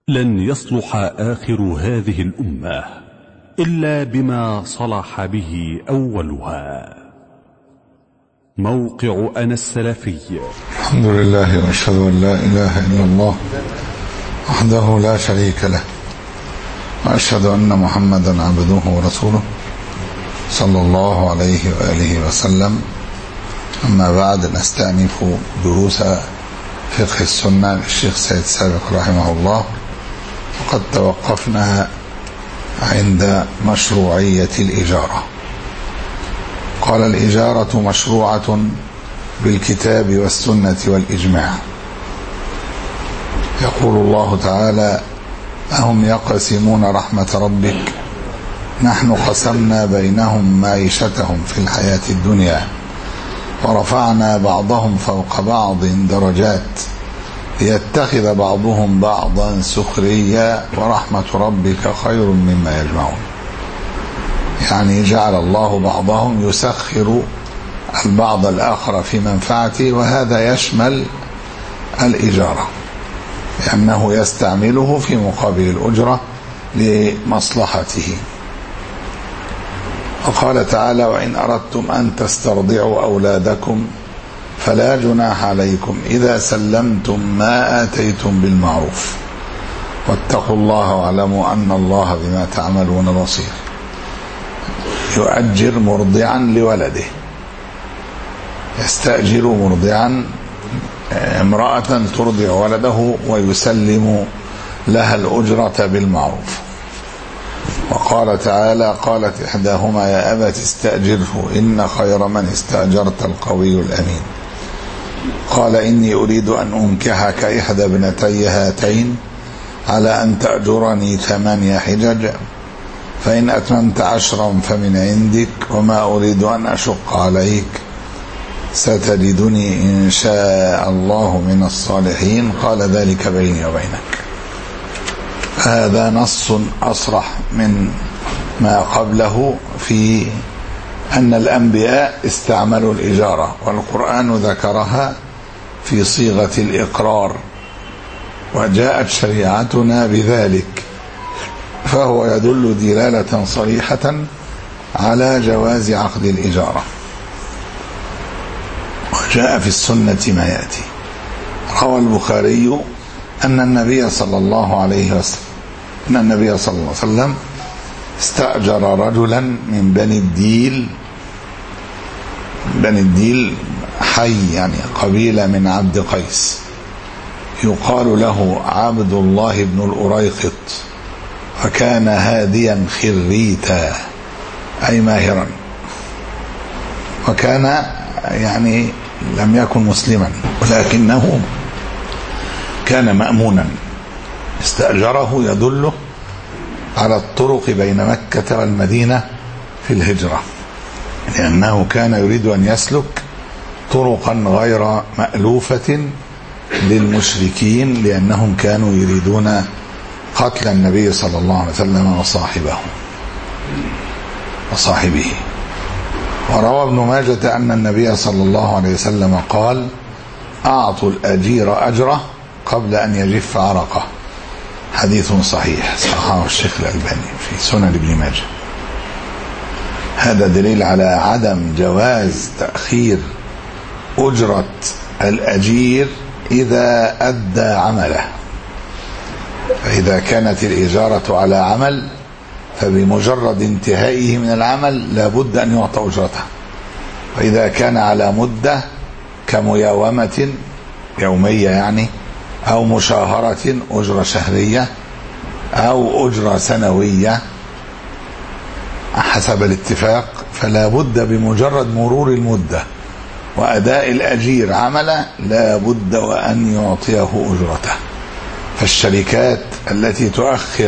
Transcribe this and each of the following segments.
لن يصلح آخر هذه الأمة إلا بما صلح به أولها موقع أنا السلفي الحمد لله واشهد ان لا اله الا الله وحده لا شريك له واشهد ان محمدا عبده ورسوله صلى الله عليه واله وسلم اما بعد نستأنف دروس فقه السنه للشيخ سيد سابق رحمه الله وقد توقفنا عند مشروعيه الاجاره قال الاجاره مشروعه بالكتاب والسنة والإجماع يقول الله تعالى أهم يقسمون رحمة ربك نحن قسمنا بينهم معيشتهم في الحياة الدنيا ورفعنا بعضهم فوق بعض درجات ليتخذ بعضهم بعضا سخريا ورحمة ربك خير مما يجمعون يعني جعل الله بعضهم يسخر البعض الآخر في منفعته وهذا يشمل الإجارة لأنه يستعمله في مقابل الأجرة لمصلحته وقال تعالى وإن أردتم أن تسترضعوا أولادكم فلا جناح عليكم إذا سلمتم ما آتيتم بالمعروف واتقوا الله واعلموا أن الله بما تعملون بصير يؤجر مرضعا لولده يستأجر مرضعا امرأة ترضع ولده ويسلم لها الأجرة بالمعروف وقال تعالى قالت إحداهما يا أبت استأجره إن خير من استأجرت القوي الأمين قال إني أريد أن أنكحك إحدى ابنتي هاتين على أن تأجرني ثمانية حجج فإن أتممت عشرا فمن عندك وما أريد أن أشق عليك ستجدني إن شاء الله من الصالحين قال ذلك بيني وبينك هذا نص أصرح من ما قبله في أن الأنبياء استعملوا الإجارة والقرآن ذكرها في صيغة الإقرار وجاءت شريعتنا بذلك فهو يدل دلالة صريحة على جواز عقد الإجارة جاء في السنة ما يأتي روى البخاري أن النبي صلى الله عليه وسلم أن النبي صلى الله عليه وسلم استأجر رجلا من بني الديل بني الديل حي يعني قبيلة من عبد قيس يقال له عبد الله بن الأريقط وكان هاديا خريتا أي ماهرا وكان يعني لم يكن مسلما ولكنه كان مأمونا استأجره يدله على الطرق بين مكة والمدينة في الهجرة لأنه كان يريد أن يسلك طرقا غير مألوفة للمشركين لأنهم كانوا يريدون قتل النبي صلى الله عليه وسلم وصاحبه وصاحبه وروى ابن ماجة أن النبي صلى الله عليه وسلم قال أعطوا الأجير أجره قبل أن يجف عرقه حديث صحيح صححه الشيخ الألباني في سنن ابن ماجه هذا دليل على عدم جواز تأخير أجرة الأجير إذا أدى عمله فإذا كانت الإجارة على عمل فبمجرد انتهائه من العمل لابد أن يعطى أجرته وإذا كان على مدة كمياومة يومية يعني أو مشاهرة أجرة شهرية أو أجرة سنوية حسب الاتفاق فلا بد بمجرد مرور المدة وأداء الأجير عمله لا بد وأن يعطيه أجرته فالشركات التي تؤخر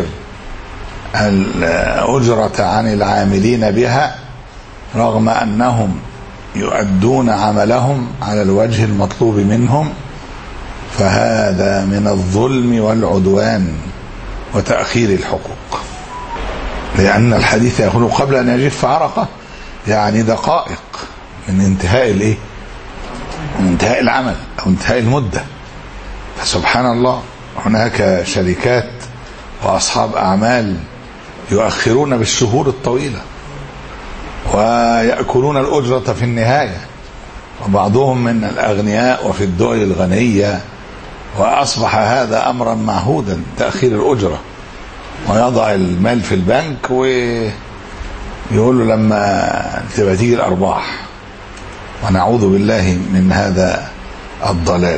الأجرة عن العاملين بها رغم أنهم يؤدون عملهم على الوجه المطلوب منهم فهذا من الظلم والعدوان وتأخير الحقوق لأن الحديث يقول قبل أن يجف عرقه يعني دقائق من انتهاء الايه من انتهاء العمل أو انتهاء المدة فسبحان الله هناك شركات وأصحاب أعمال يؤخرون بالشهور الطويلة ويأكلون الأجرة في النهاية وبعضهم من الأغنياء وفي الدول الغنية وأصبح هذا أمرا معهودا تأخير الأجرة ويضع المال في البنك ويقول له لما تبقى تيجي الأرباح ونعوذ بالله من هذا الضلال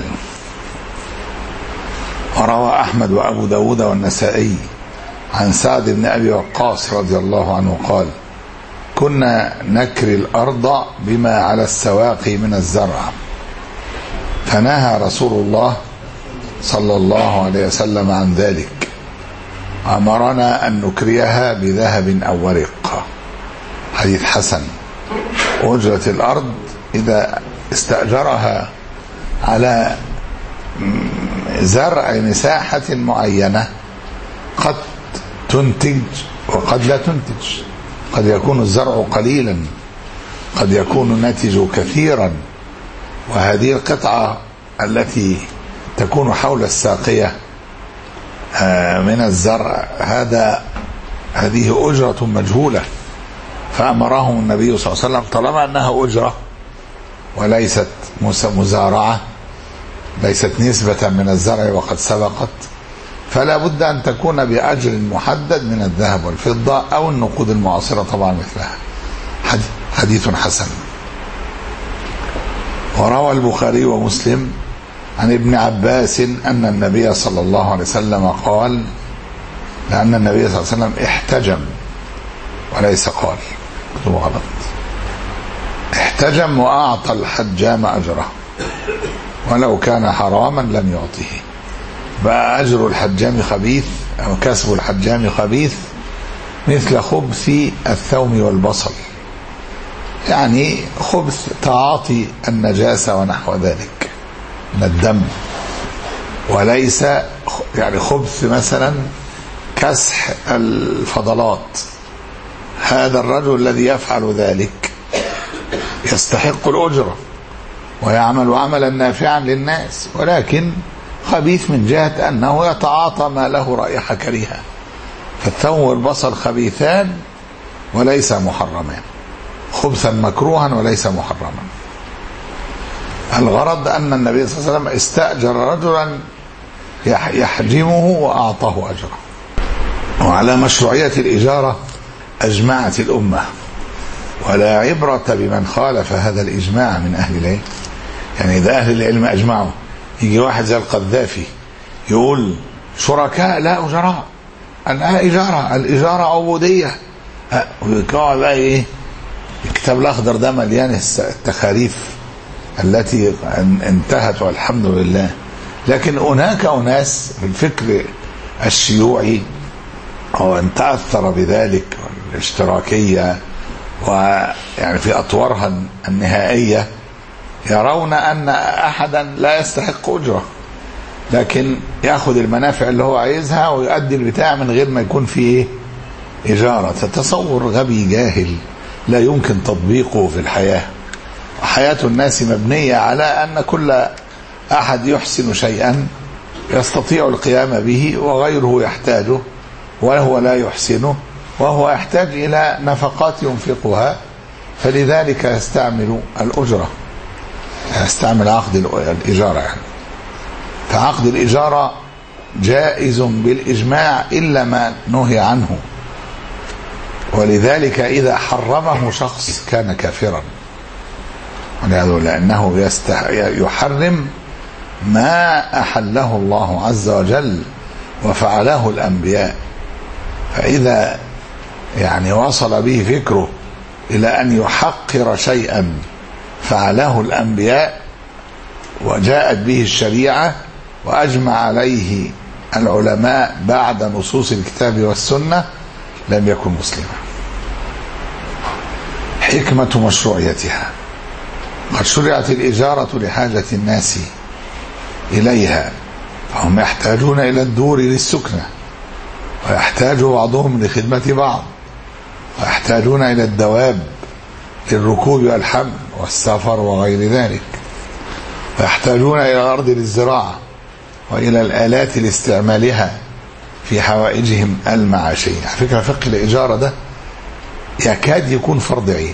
وروى أحمد وأبو داود والنسائي عن سعد بن أبي وقاص رضي الله عنه قال كنا نكري الأرض بما على السواقي من الزرع فنهى رسول الله صلى الله عليه وسلم عن ذلك أمرنا أن نكريها بذهب أو ورق حديث حسن أجرة الأرض إذا استأجرها على زرع مساحة معينة قد تنتج وقد لا تنتج قد يكون الزرع قليلا قد يكون الناتج كثيرا وهذه القطعة التي تكون حول الساقية من الزرع هذا هذه أجرة مجهولة فأمرهم النبي صلى الله عليه وسلم طالما أنها أجرة وليست مزارعة ليست نسبة من الزرع وقد سبقت فلا بد أن تكون بأجر محدد من الذهب والفضة أو النقود المعاصرة طبعا مثلها حديث حسن وروى البخاري ومسلم عن ابن عباس أن النبي صلى الله عليه وسلم قال لأن النبي صلى الله عليه وسلم احتجم وليس قال كتب غلط احتجم وأعطى الحجام أجره ولو كان حراما لم يعطه بقى أجر الحجام خبيث أو كسب الحجام خبيث مثل خبث الثوم والبصل يعني خبث تعاطي النجاسة ونحو ذلك من الدم وليس يعني خبث مثلا كسح الفضلات هذا الرجل الذي يفعل ذلك يستحق الأجرة ويعمل عملا نافعا للناس ولكن خبيث من جهة أنه يتعاطى ما له رائحة كريهة فالثوم والبصل خبيثان وليس محرمان خبثا مكروها وليس محرما الغرض أن النبي صلى الله عليه وسلم استأجر رجلا يحجمه وأعطاه أجره وعلى مشروعية الإجارة أجمعت الأمة ولا عبرة بمن خالف هذا الإجماع من أهل العلم يعني إذا أهل العلم أجمعوا يجي واحد زي القذافي يقول شركاء لا أجراء الإجارة الإجارة عبودية ويقعد بقى إيه الكتاب الأخضر ده مليان التخاريف التي انتهت والحمد لله لكن هناك أناس في الفكر الشيوعي هو ان تأثر بذلك الاشتراكية ويعني في أطوارها النهائية يرون أن أحدا لا يستحق أجرة لكن ياخذ المنافع اللي هو عايزها ويؤدي البتاع من غير ما يكون فيه إجارة تصور غبي جاهل لا يمكن تطبيقه في الحياة حياة الناس مبنية على أن كل أحد يحسن شيئا يستطيع القيام به وغيره يحتاجه وهو لا يحسنه وهو يحتاج إلى نفقات ينفقها فلذلك يستعمل الأجرة يستعمل عقد الإجارة يعني فعقد الإجارة جائز بالإجماع إلا ما نهي عنه ولذلك إذا حرمه شخص كان كافرا لأنه يستح... يحرم ما أحله الله عز وجل وفعله الأنبياء فإذا يعني وصل به فكره إلى أن يحقر شيئا فعله الأنبياء وجاءت به الشريعة وأجمع عليه العلماء بعد نصوص الكتاب والسنة لم يكن مسلما حكمة مشروعيتها قد شرعت الإجارة لحاجة الناس إليها فهم يحتاجون إلى الدور للسكنة ويحتاج بعضهم لخدمة بعض ويحتاجون إلى الدواب للركوب والحمل والسفر وغير ذلك ويحتاجون إلى الأرض للزراعة وإلى الآلات لاستعمالها في حوائجهم المعاشية على فكرة فقه الإجارة ده يكاد يكون فرض عين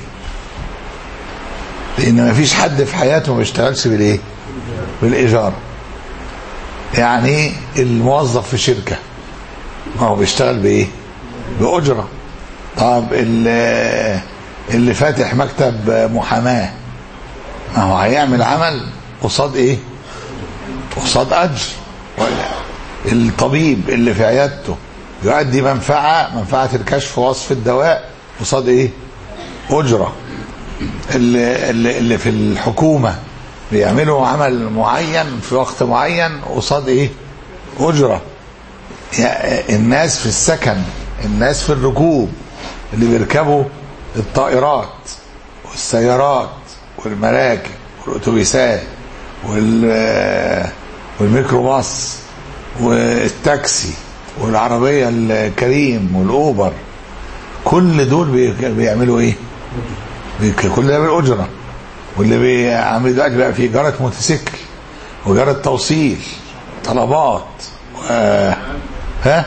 لأن ما فيش حد في حياته ما بيشتغلش بالإيه بالإجارة يعني الموظف في شركة ما هو بيشتغل بإيه بأجرة طب اللي, اللي فاتح مكتب محاماة ما هو هيعمل عمل قصاد ايه قصاد اجر الطبيب اللي في عيادته يؤدي منفعة منفعة الكشف ووصف الدواء قصاد ايه اجرة اللي, اللي, اللي في الحكومة بيعملوا عمل معين في وقت معين قصاد ايه اجرة يعني الناس في السكن الناس في الركوب اللي بيركبوا الطائرات والسيارات والمراكب والاتوبيسات وال والميكروباص والتاكسي والعربيه الكريم والاوبر كل دول بيعملوا ايه؟ كل ده بالاجره واللي بيعمل دلوقتي بقى في اجاره موتوسيكل واجاره توصيل طلبات و... ها؟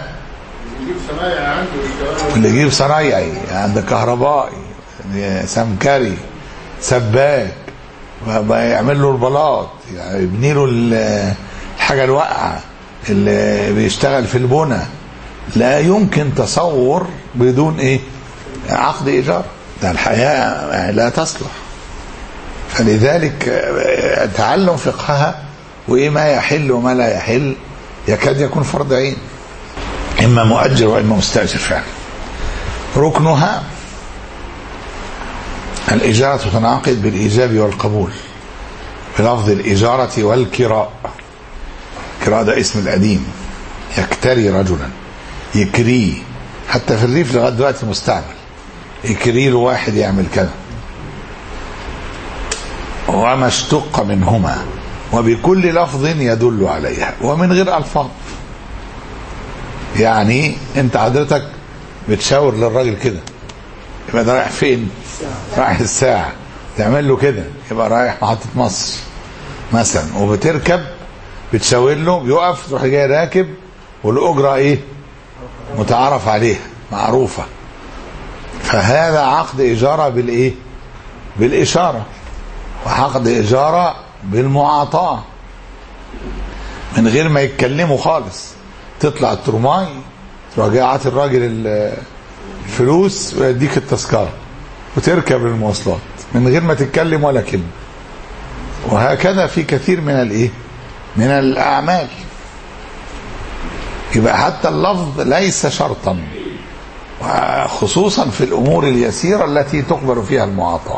اللي يجيب صنايعي عند كهربائي سمكري سباك يعمل له البلاط يعني يبني له الحاجه الواقعه اللي بيشتغل في البنى لا يمكن تصور بدون ايه عقد ايجار ده الحياه لا تصلح فلذلك تعلم فقهها وايه ما يحل وما لا يحل يكاد يكون فرض عين اما مؤجر واما مستاجر فعلا ركنها الإجارة تنعقد بالإيجاب والقبول بلفظ الإجارة والكراء الكراء ده اسم القديم يكتري رجلا يكريه حتى في الريف لغاية دلوقتي مستعمل يكري له واحد يعمل كذا وما اشتق منهما وبكل لفظ يدل عليها ومن غير ألفاظ يعني انت حضرتك بتشاور للراجل كده يبقى ده رايح فين رايح الساعة تعمل له كده يبقى رايح محطة مصر مثلا وبتركب بتشاور له بيقف تروح جاي راكب والأجرة ايه متعارف عليها معروفة فهذا عقد إجارة بالإيه بالإشارة وعقد إجارة بالمعاطاة من غير ما يتكلموا خالص تطلع الترماي تروح جاي عاطي الراجل الفلوس ويديك التذكره وتركب المواصلات من غير ما تتكلم ولا كلمه وهكذا في كثير من الايه من الاعمال يبقى حتى اللفظ ليس شرطا خصوصا في الامور اليسيره التي تقبل فيها المعاطاه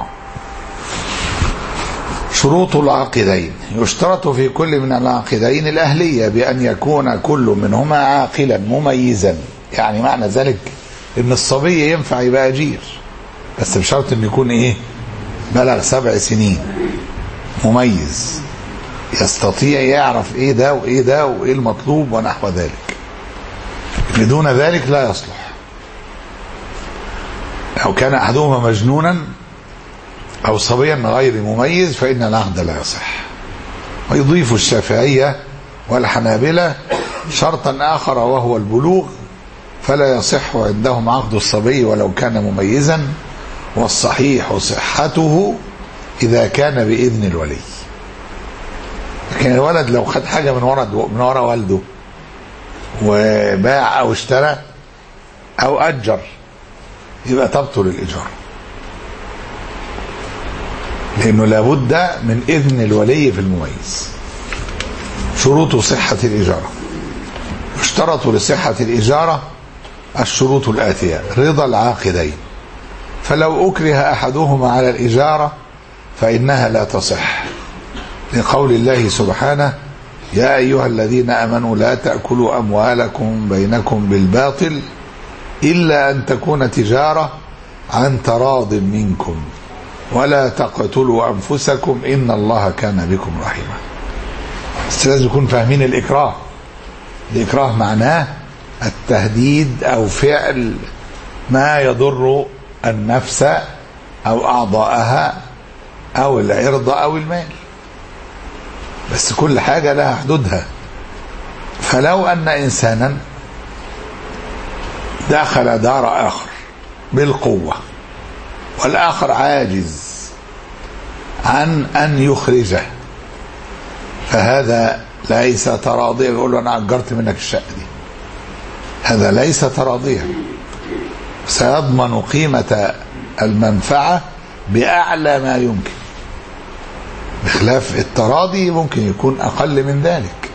شروط العاقدين يشترط في كل من العاقدين الأهلية بأن يكون كل منهما عاقلا مميزا يعني معنى ذلك ان الصبي ينفع يبقى أجير بس بشرط انه يكون ايه بلغ سبع سنين مميز يستطيع يعرف ايه ده وايه ده وايه المطلوب ونحو ذلك بدون ذلك لا يصلح لو كان احدهما مجنونا او صبيا غير مميز فان العهد لا يصح ويضيف الشافعيه والحنابله شرطا اخر وهو البلوغ فلا يصح عندهم عقد الصبي ولو كان مميزا والصحيح صحته اذا كان باذن الولي لكن الولد لو خد حاجه من ورا من ورا والده وباع او اشترى او اجر يبقى تبطل الايجار لانه لابد من اذن الولي في المميز شروط صحه الاجاره يشترط لصحه الاجاره الشروط الاتيه رضا العاقدين فلو اكره احدهما على الاجاره فانها لا تصح لقول الله سبحانه يا ايها الذين امنوا لا تاكلوا اموالكم بينكم بالباطل الا ان تكون تجاره عن تراض منكم ولا تقتلوا انفسكم ان الله كان بكم رحيما بس لازم يكون فاهمين الاكراه الاكراه معناه التهديد او فعل ما يضر النفس او اعضاءها او العرض او المال بس كل حاجه لها حدودها فلو ان انسانا دخل دار آخر بالقوة والآخر عاجز عن أن يخرجه فهذا ليس تراضيا يقول له أنا أجرت منك الشقة دي هذا ليس تراضيا سيضمن قيمة المنفعة بأعلى ما يمكن بخلاف التراضي ممكن يكون أقل من ذلك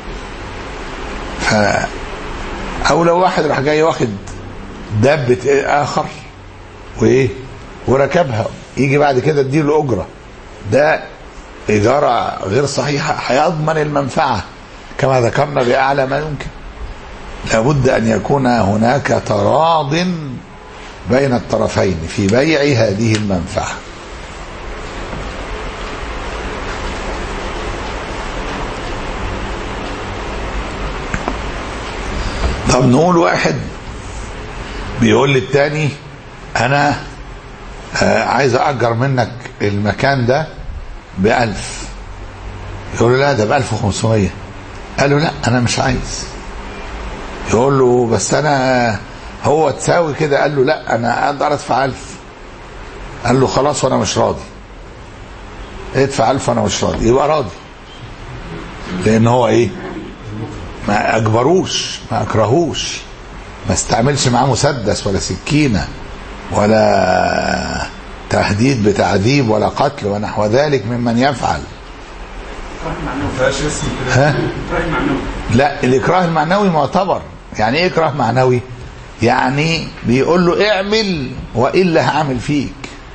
ف أو لو واحد راح جاي واخد دبة آخر وإيه وركبها يجي بعد كده اديله أجرة ده إجارة غير صحيحة هيضمن المنفعة كما ذكرنا بأعلى ما يمكن لابد أن يكون هناك تراض بين الطرفين في بيع هذه المنفعة طب نقول واحد بيقول للتاني أنا آه عايز أجر منك المكان ده بألف يقول له لا ده بألف وخمسمية قال له لا أنا مش عايز يقول له بس أنا هو تساوي كده قال له لا أنا أقدر أدفع ألف قال له خلاص وأنا مش راضي ادفع ألف وأنا مش راضي يبقى راضي لأن هو إيه ما أجبروش ما أكرهوش ما استعملش معاه مسدس ولا سكينة ولا تهديد بتعذيب ولا قتل ونحو ذلك ممن يفعل ها؟ لا الإكراه المعنوي معتبر يعني إيه إكراه معنوي يعني بيقول له اعمل وإلا هعمل فيك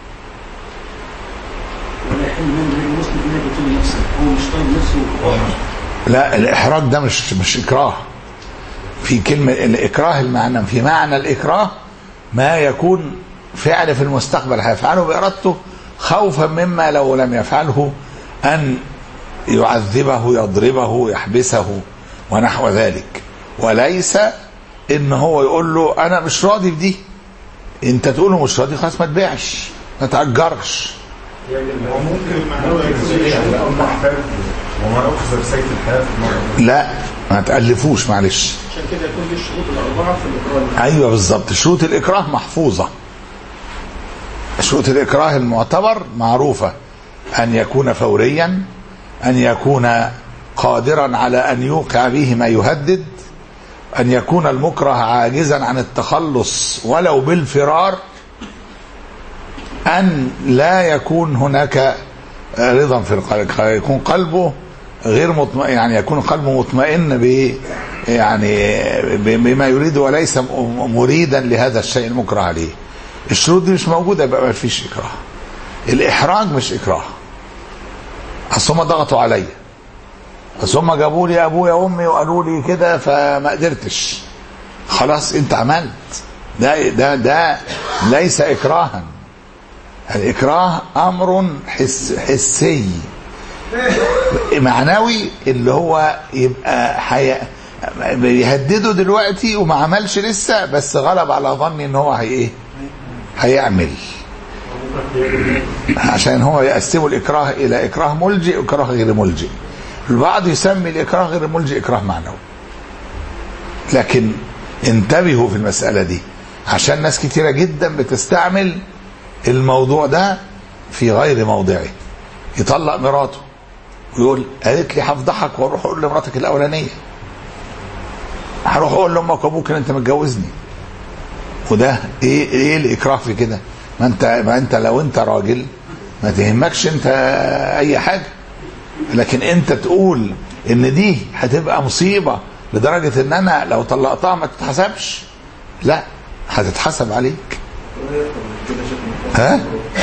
لا الإحراج ده مش مش إكراه في كلمة الإكراه المعنى في معنى الإكراه ما يكون فعل في المستقبل هيفعله بإرادته خوفا مما لو لم يفعله أن يعذبه يضربه يحبسه ونحو ذلك وليس ان هو يقول له انا مش راضي بدي انت تقول له مش راضي خلاص ما تبيعش ما تأجرش يعني هو ممكن المعنوي يكون يعني او محتاج وما اخذ بسيط الحياه في المرة لا ما تألفوش معلش عشان كده يكون دي الشروط الأربعة في الإقرار ايوه بالظبط شروط الاكراه محفوظه شروط الاكراه المعتبر معروفه ان يكون فوريا ان يكون قادرا على ان يوقع به ما يهدد ان يكون المكره عاجزا عن التخلص ولو بالفرار ان لا يكون هناك رضا في القلب يكون قلبه غير مطمئن يعني يكون قلبه مطمئن ب يعني بما يريد وليس مريدا لهذا الشيء المكره عليه الشروط دي مش موجوده يبقى ما فيش اكراه الاحراج مش اكراه اصل هم ضغطوا عليا اصل هم جابوا لي ابويا وامي وقالوا لي كده فما قدرتش خلاص انت عملت ده ده ده ليس اكراها الاكراه امر حس حسي معنوي اللي هو يبقى حي... بيهدده دلوقتي وما عملش لسه بس غلب على ظني ان هو هي ايه هيعمل عشان هو يقسموا الاكراه الى اكراه ملجئ واكراه غير ملجئ البعض يسمي الاكراه غير ملجئ اكراه معنوي لكن انتبهوا في المساله دي عشان ناس كتيره جدا بتستعمل الموضوع ده في غير موضعه يطلق مراته ويقول قالت لي هفضحك واروح اقول لمراتك الاولانيه هروح اقول لامك وابوك ان انت متجوزني وده ايه ايه الاكراه في كده ما انت ما انت لو انت راجل ما تهمكش انت اي حاجه لكن انت تقول ان دي هتبقى مصيبه لدرجه ان انا لو طلقتها ما تتحسبش لا هتتحسب عليك ها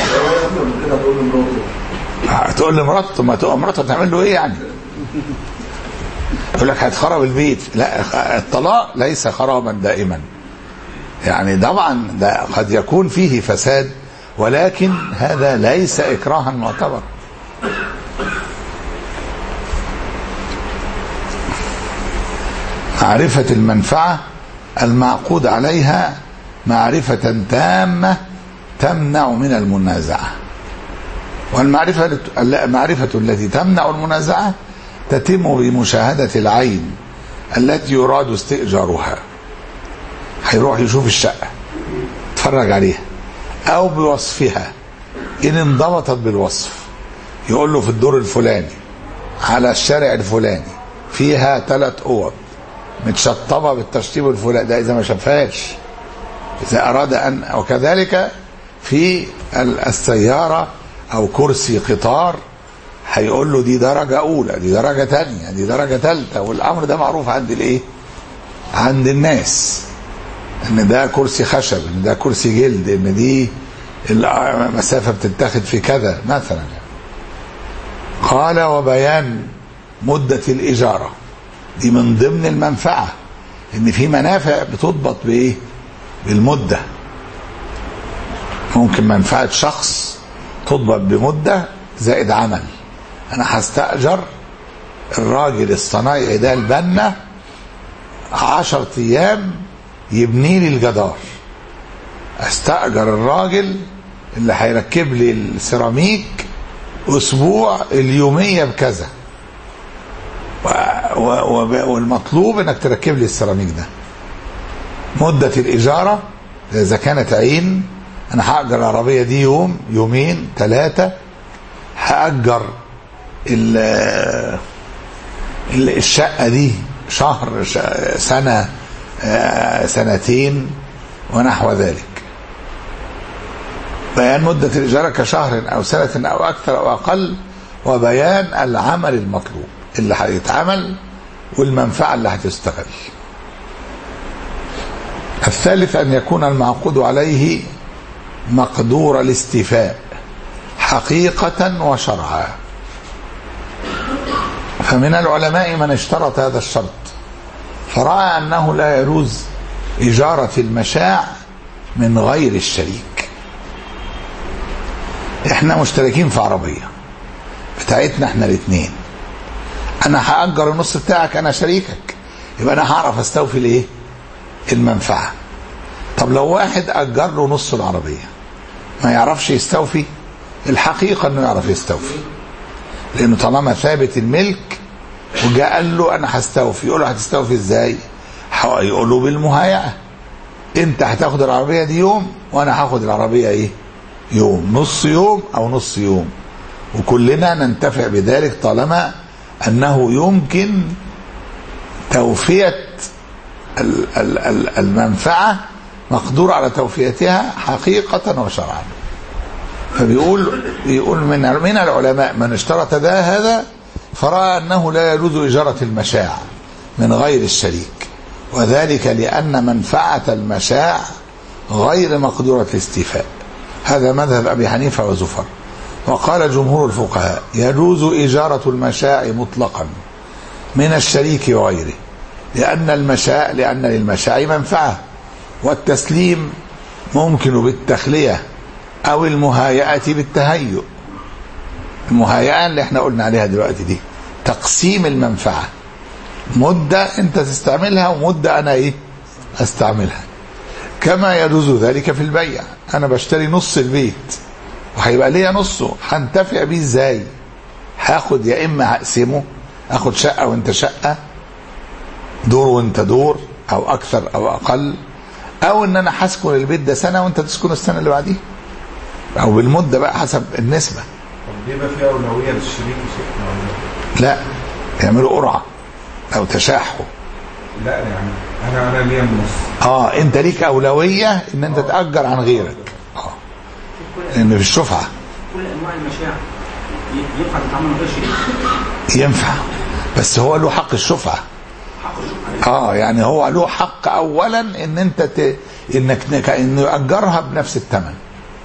هتقول لمراته ما تقول مراته هتعمل له ايه يعني يقول لك هتخرب البيت لا الطلاق ليس خرابا دائما يعني طبعا ده قد يكون فيه فساد ولكن هذا ليس اكراها معتبر معرفة المنفعة المعقود عليها معرفة تامة تمنع من المنازعة والمعرفة المعرفة التي تمنع المنازعة تتم بمشاهدة العين التي يراد استئجارها هيروح يشوف الشقة يتفرج عليها أو بوصفها إن انضبطت بالوصف يقول له في الدور الفلاني على الشارع الفلاني فيها ثلاث أوض متشطبة بالتشطيب الفلاني ده إذا ما شافهاش إذا أراد أن وكذلك في ال- السيارة أو كرسي قطار هيقول له دي درجة أولى دي درجة تانية دي درجة تالتة والأمر ده معروف عند الإيه؟ عند الناس إن ده كرسي خشب إن ده كرسي جلد إن دي المسافة بتتاخد في كذا مثلا يعني. قال وبيان مدة الإجارة دي من ضمن المنفعة إن في منافع بتضبط بإيه؟ بالمدة ممكن منفعة شخص تضبط بمدة زائد عمل أنا هستأجر الراجل الصنايعي ده البنا عشرة أيام يبني لي الجدار استأجر الراجل اللي هيركب لي السيراميك أسبوع اليومية بكذا و... و... و... والمطلوب انك تركب لي السيراميك ده مدة الإجارة إذا كانت عين أنا هأجر العربية دي يوم يومين ثلاثة هأجر ال... ال- الشقة دي شهر ش... سنة آه، سنتين ونحو ذلك بيان مدة الإجارة كشهر أو سنة أو أكثر أو أقل وبيان العمل المطلوب اللي هيتعمل والمنفعة اللي هتستغل الثالث أن يكون المعقود عليه مقدور الاستيفاء حقيقة وشرعا فمن العلماء من اشترط هذا الشرط فرأى أنه لا يجوز إجارة المشاع من غير الشريك احنا مشتركين في عربية بتاعتنا احنا الاثنين انا هأجر النص بتاعك انا شريكك يبقى انا هعرف استوفي الايه المنفعة طب لو واحد أجر له نص العربية ما يعرفش يستوفي الحقيقة انه يعرف يستوفي لانه طالما ثابت الملك وجاء قال له انا هستوفي يقول له هتستوفي ازاي يقول له بالمهايعة انت هتاخد العربية دي يوم وانا هاخد العربية ايه يوم نص يوم او نص يوم وكلنا ننتفع بذلك طالما انه يمكن توفية ال- ال- ال- المنفعة مقدور على توفيتها حقيقة وشرعا فبيقول بيقول من من العلماء من اشترط ده هذا فرأى أنه لا يجوز إجارة المشاع من غير الشريك وذلك لأن منفعة المشاع غير مقدورة الاستيفاء هذا مذهب أبي حنيفة وزفر وقال جمهور الفقهاء يجوز إجارة المشاع مطلقا من الشريك وغيره لأن المشاع لأن للمشاع منفعة والتسليم ممكن بالتخلية أو المهايئة بالتهيؤ المهايئة اللي احنا قلنا عليها دلوقتي دي تقسيم المنفعة مدة انت تستعملها ومدة انا ايه استعملها كما يجوز ذلك في البيع انا بشتري نص البيت وهيبقى ليا نصه هنتفع بيه ازاي هاخد يا اما هقسمه اخد شقة وانت شقة دور وانت دور او اكثر او اقل او ان انا هسكن البيت ده سنة وانت تسكن السنة اللي بعديها او بالمدة بقى حسب النسبة طب بيبقى في اولويه للشريك وشيء لا يعملوا قرعة او تشاحوا لا يعني انا انا ليا النص اه انت ليك اولوية ان انت تأجر عن غيرك اه لان في الشفعة كل انواع المشاع ي- ينفع تتعامل من غير شريك ينفع بس هو له حق الشفعة حق الشركه اه يعني هو له حق اولا ان انت ت... انك نك- انه يأجرها بنفس الثمن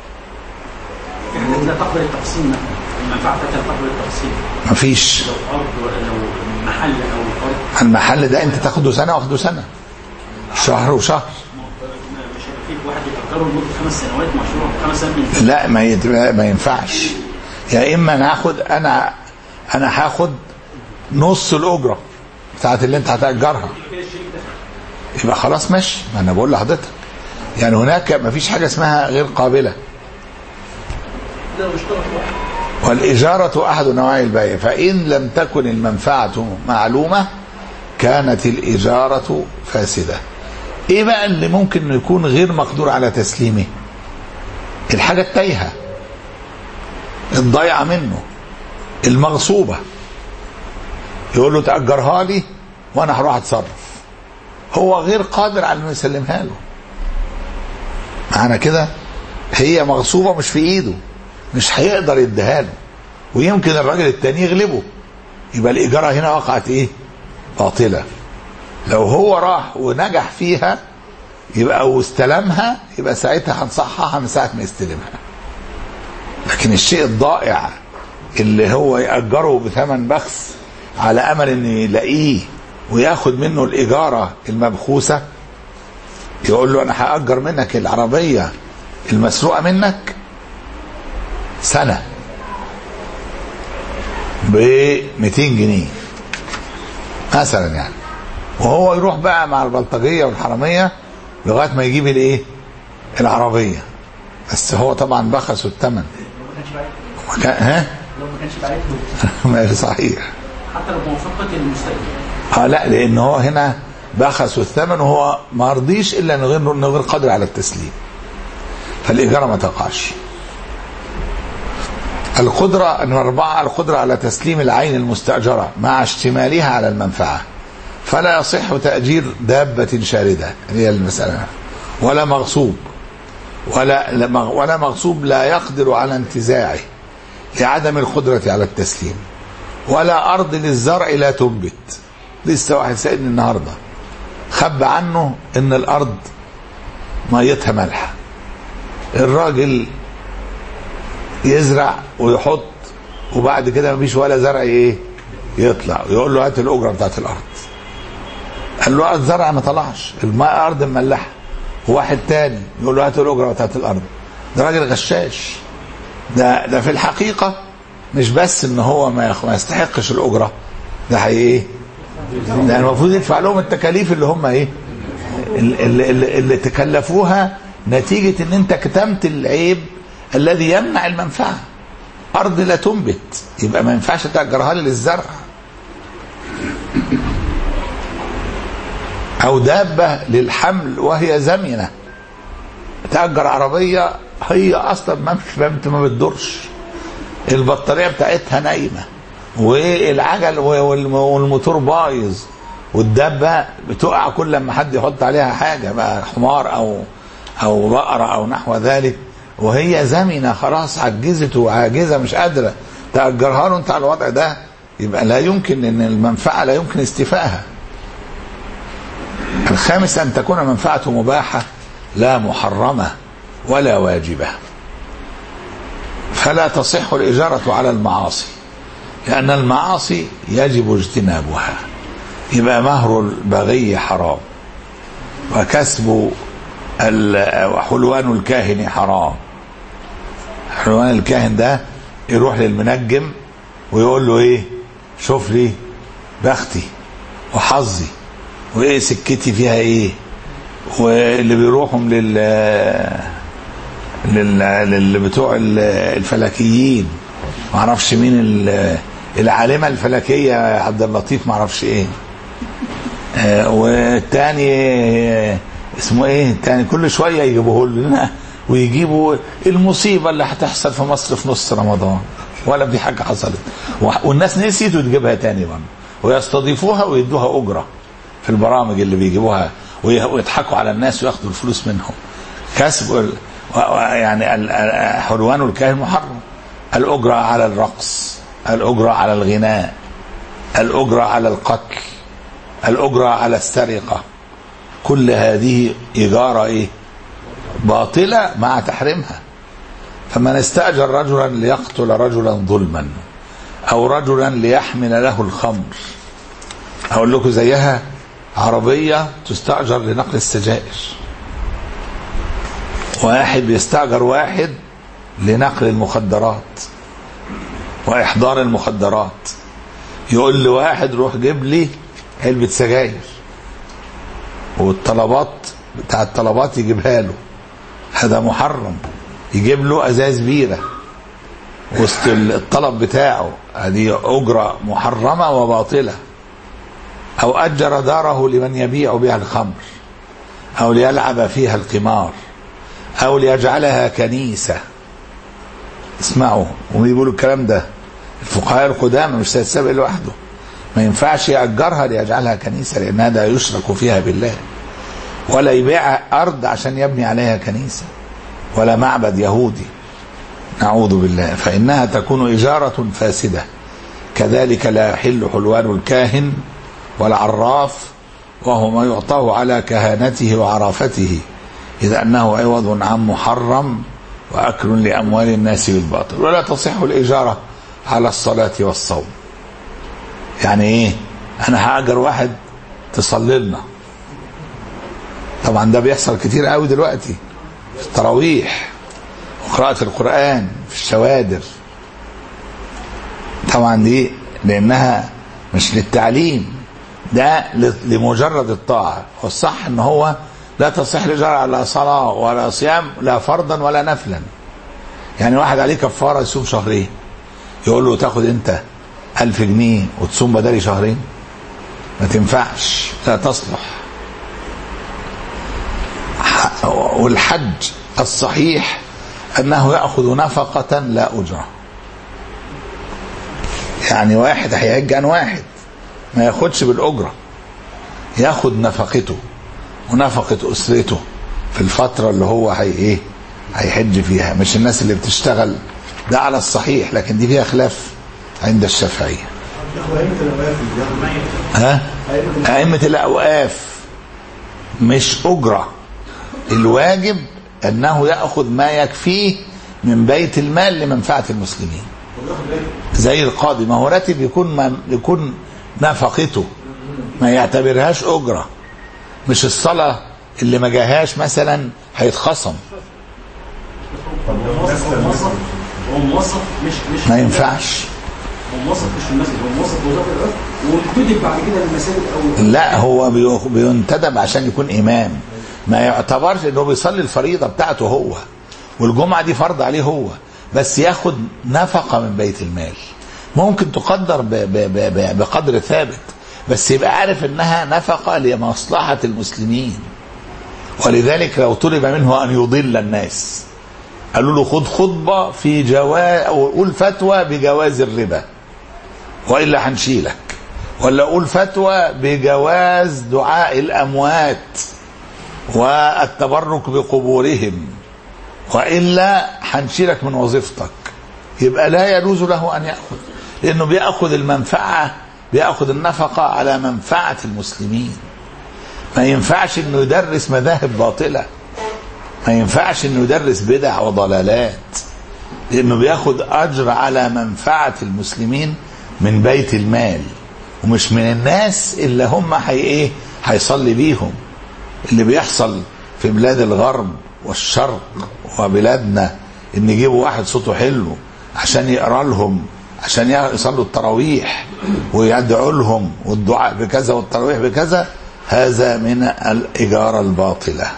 في حاجات لا تقبل التقسيم مثلا المنفعه بتاعتها لا تقبل التقسيم مفيش لو ارض لو محل او ارض المحل ده انت تاخده سنة واخده سنة شهر وشهر مش هيبقى فيه واحد يأجره لمده خمس سنوات مشروع خمس سنوات من لا ما يت... ما ينفعش يا اما انا هاخد انا انا هاخد نص الاجره بتاعت اللي انت هتاجرها كده الشريك ده يبقى خلاص ماشي ما انا بقول لحضرتك يعني هناك ما فيش حاجه اسمها غير قابله ده مشترك واحد والإجارة أحد نوعي البيع فإن لم تكن المنفعة معلومة كانت الإجارة فاسدة ايه بقى اللي ممكن إنه يكون غير مقدور على تسليمه الحاجة التايهة الضايعة منه المغصوبة يقول له تأجرها لي وانا هروح اتصرف هو غير قادر على انه يسلمها له معنى كده هي مغصوبة مش في ايده مش هيقدر يديها له ويمكن الراجل التاني يغلبه يبقى الإجارة هنا وقعت ايه باطلة لو هو راح ونجح فيها يبقى واستلمها يبقى ساعتها هنصححها من ساعة ما يستلمها لكن الشيء الضائع اللي هو يأجره بثمن بخس على أمل إن يلاقيه وياخد منه الإجارة المبخوسة يقول له أنا هأجر منك العربية المسروقة منك سنة ب 200 جنيه مثلا يعني وهو يروح بقى مع البلطجيه والحراميه لغايه ما يجيب الايه؟ العربيه بس هو طبعا بخسوا الثمن لو ما كانش بعت وما كان- ها؟ لو ما كانش بعت له ما صحيح حتى لو بموافقه المستاجر اه لا لان هو هنا بخسوا الثمن وهو ما رضيش الا انه غير انه غير قادر على التسليم فالاجاره ما تقعش القدرة أن أربعة القدرة على تسليم العين المستأجرة مع اشتمالها على المنفعة فلا يصح تأجير دابة شاردة هي المسألة ولا مغصوب ولا ولا مغصوب لا يقدر على انتزاعه لعدم القدرة على التسليم ولا أرض للزرع لا تنبت لسه واحد سألني النهاردة خب عنه إن الأرض ميتها مالحة الراجل يزرع ويحط وبعد كده مفيش ولا زرع ايه يطلع يقول له هات الاجره بتاعت الارض قال له الزرع ما طلعش الماء ارض مملحه وواحد تاني يقول له هات الاجره بتاعت الارض ده راجل غشاش ده ده في الحقيقه مش بس ان هو ما يخ- ما يستحقش الاجره ده هي ايه ده المفروض يدفع لهم التكاليف اللي هم ايه اللي, اللي, اللي تكلفوها نتيجة ان انت كتمت العيب الذي يمنع المنفعة ارض لا تنبت يبقى ما ينفعش تأجرها لي للزرع او دابة للحمل وهي زمنة تأجر عربية هي اصلا ما مش ما ما بتدورش البطارية بتاعتها نايمة والعجل وال- والموتور بايظ والدابة بتقع كل لما حد يحط عليها حاجة بقى حمار أو أو بقرة أو نحو ذلك وهي زمنة خلاص عجزت وعاجزة مش قادرة تأجرها له أنت على الوضع ده يبقى لا يمكن أن المنفعة لا يمكن استيفائها الخامس أن تكون منفعته مباحة لا محرمة ولا واجبة فلا تصح الإجارة على المعاصي لأن المعاصي يجب اجتنابها يبقى مهر البغي حرام وكسب ال- وحلوان الكاهن حرام حلوان الكاهن ده يروح للمنجم ويقول له ايه شوف لي بختي وحظي وايه سكتي فيها ايه واللي بيروحوا لل لل لل- بتوع ال- الفلكيين ما اعرفش مين ال- العالمه الفلكيه عبد اللطيف ما اعرفش ايه آه، والتاني آه، اسمه ايه التاني كل شويه يجيبوه لنا ويجيبوا المصيبه اللي هتحصل في مصر في نص رمضان ولا دي حاجه حصلت وح- والناس نسيت وتجيبها تاني برضه ويستضيفوها ويدوها اجره في البرامج اللي بيجيبوها وي- ويضحكوا على الناس وياخدوا الفلوس منهم كسب ال- و- و- يعني ال- ال- حلوان الكاهن محرم الأجرة على الرقص الأجرة على الغناء الأجرة على القتل الأجرة على السرقة كل هذه إجارة إيه باطلة مع تحريمها فمن استأجر رجلا ليقتل رجلا ظلما أو رجلا ليحمل له الخمر أقول لكم زيها عربية تستأجر لنقل السجائر واحد بيستأجر واحد لنقل المخدرات وإحضار المخدرات يقول لواحد روح جيب لي علبة سجاير والطلبات بتاع الطلبات يجيبها له هذا محرم يجيب له ازاز بيره وسط الطلب بتاعه هذه اجره محرمه وباطله او اجر داره لمن يبيع بها الخمر أو ليلعب فيها القمار أو ليجعلها كنيسة اسمعوا ويقولوا الكلام ده الفقهاء القدامى مش سيد سابق لوحده ما ينفعش يأجرها ليجعلها كنيسة لأن هذا يشرك فيها بالله ولا يبيع أرض عشان يبني عليها كنيسة ولا معبد يهودي نعوذ بالله فإنها تكون إجارة فاسدة كذلك لا يحل حلوان الكاهن والعراف وهو ما يعطاه على كهانته وعرافته إذا أنه عوض عن محرم وأكل لأموال الناس بالباطل ولا تصح الإجارة على الصلاة والصوم يعني إيه أنا هأجر واحد تصلي لنا طبعا ده بيحصل كتير قوي دلوقتي في التراويح وقراءة القرآن في الشوادر طبعا دي لأنها مش للتعليم ده لمجرد الطاعة والصح ان هو لا تصح الإجارة على صلاة ولا صيام لا فرضا ولا نفلا يعني واحد عليه كفارة يصوم شهرين يقول له تاخد انت ألف جنيه وتصوم بدالي شهرين ما تنفعش لا تصلح والحج الصحيح أنه يأخذ نفقة لا أجرة يعني واحد هيحج عن واحد ما ياخدش بالأجرة ياخد نفقته ونفقة أسرته في الفترة اللي هو هي إيه هيحج فيها مش الناس اللي بتشتغل ده على الصحيح لكن دي فيها خلاف عند الشافعية ها أئمة الأوقاف مش أجرة الواجب أنه يأخذ ما يكفيه من بيت المال لمنفعة المسلمين زي القاضي ما هو راتب يكون ما يكون نفقته ما يعتبرهاش أجرة مش الصلاة اللي ما جاهاش مثلا هيتخصم هو موظف هو موظف هو موظف مش مش ما ينفعش هو موظف مش في المسجد هو موظف في وزاره الاوقاف وانتدب بعد كده للمساجد او لا هو بي- بينتدب عشان يكون إمام ما يعتبرش انه بيصلي الفريضة بتاعته هو والجمعة دي فرض عليه هو بس ياخد نفقة من بيت المال ممكن تقدر ب- ب- ب- ب- بقدر ثابت بس يبقى عارف انها نفقة لمصلحة المسلمين ولذلك لو طلب منه ان يضل الناس قالوا له خد خطبة في جواز او قول فتوى بجواز الربا والا هنشيلك ولا قول فتوى بجواز دعاء الاموات والتبرك بقبورهم والا هنشيلك من وظيفتك يبقى لا يجوز له ان ياخذ لانه بياخذ المنفعه بياخذ النفقه على منفعه المسلمين ما ينفعش انه يدرس مذاهب باطله ما ينفعش انه يدرس بدع وضلالات لانه بياخد اجر على منفعه المسلمين من بيت المال ومش من الناس اللي هم حي ايه هيصلي بيهم اللي بيحصل في بلاد الغرب والشرق وبلادنا ان يجيبوا واحد صوته حلو عشان يقرا لهم عشان يصلوا التراويح ويدعوا لهم والدعاء بكذا والتراويح بكذا هذا من الإجارة الباطلة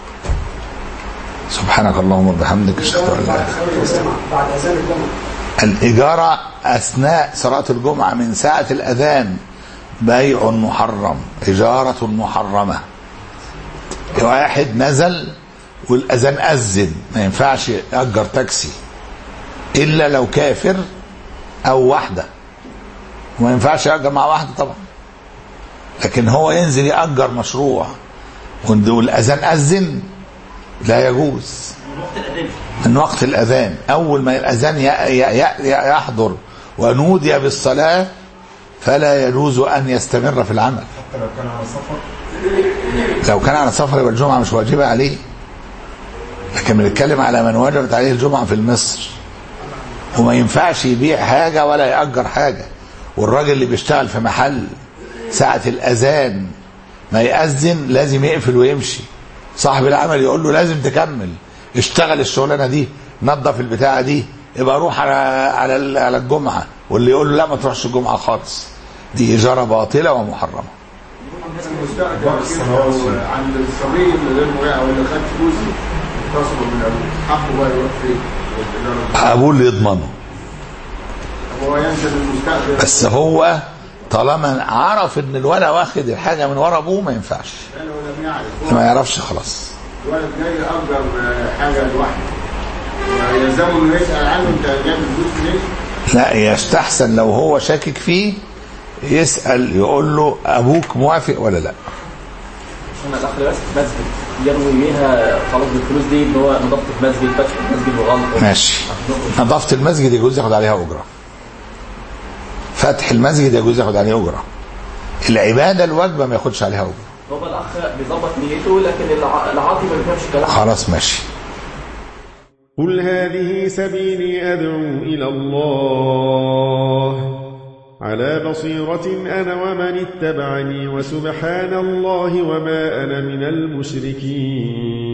سبحانك اللهم وبحمدك اشهد ان لا اله الا انت بعد اذان الجمعه الإجارة أثناء صلاة الجمعة من ساعة الأذان بيع محرم إجارة محرمة واحد نزل والأذان أذن ما ينفعش يأجر تاكسي إلا لو كافر أو واحدة وما ينفعش يأجر مع واحدة طبعا لكن هو ينزل يأجر مشروع والأذان أذن لا يجوز وقت الاذان من وقت الأذان أول ما الأذان ي- ي- ي- يحضر ونودي بالصلاة فلا يجوز أن يستمر في العمل حتى لو كان على سفر لو كان على سفر يبقى الجمعة مش واجبة عليه لكن بنتكلم على من وجبت عليه الجمعة في مصر وما ينفعش يبيع حاجة ولا يأجر حاجة والراجل اللي بيشتغل في محل ساعة الأذان ما يأذن لازم يقفل ويمشي صاحب العمل يقول له لازم تكمل اشتغل الشغلانة دي نظف البتاعة دي يبقى روح على على ال- على الجمعة واللي يقول له لا ما تروحش الجمعة خالص دي إجارة باطلة ومحرمة المستأجر كده لو عند الصبي اللي غير مريع واللي خد فلوس اتصلوا من ابوه حقه بقى يروح فين؟ والإدارة. أبوه اللي يضمنه طب هو ينزل المستأجر بس هو طالما عرف ان الولد واخد الحاجه من ورا ابوه ما ينفعش لو لم يعرف ما يعرفش خلاص الولد جاي اجر حاجه لوحده يلزمه انه يسال عنه انت جايب الفلوس منين؟ لا يستحسن لو هو شاكك فيه يسال يقول له ابوك موافق ولا لا انا داخل بس مسجد يروي بيها خلاص بالفلوس دي ان هو نظافه المسجد فتح المسجد وغلط ماشي نظافه المسجد يجوز ياخد عليها اجره فتح المسجد يجوز ياخد عليه اجره العباده الواجبه ما ياخدش عليها اجره هو الاخ بيظبط نيته لكن الع- العاطي ما بيفهمش كلام خلاص ماشي قل هذه سبيلي أدعو إلى الله على بصيرة أنا ومن اتبعني وسبحان الله وما أنا من المشركين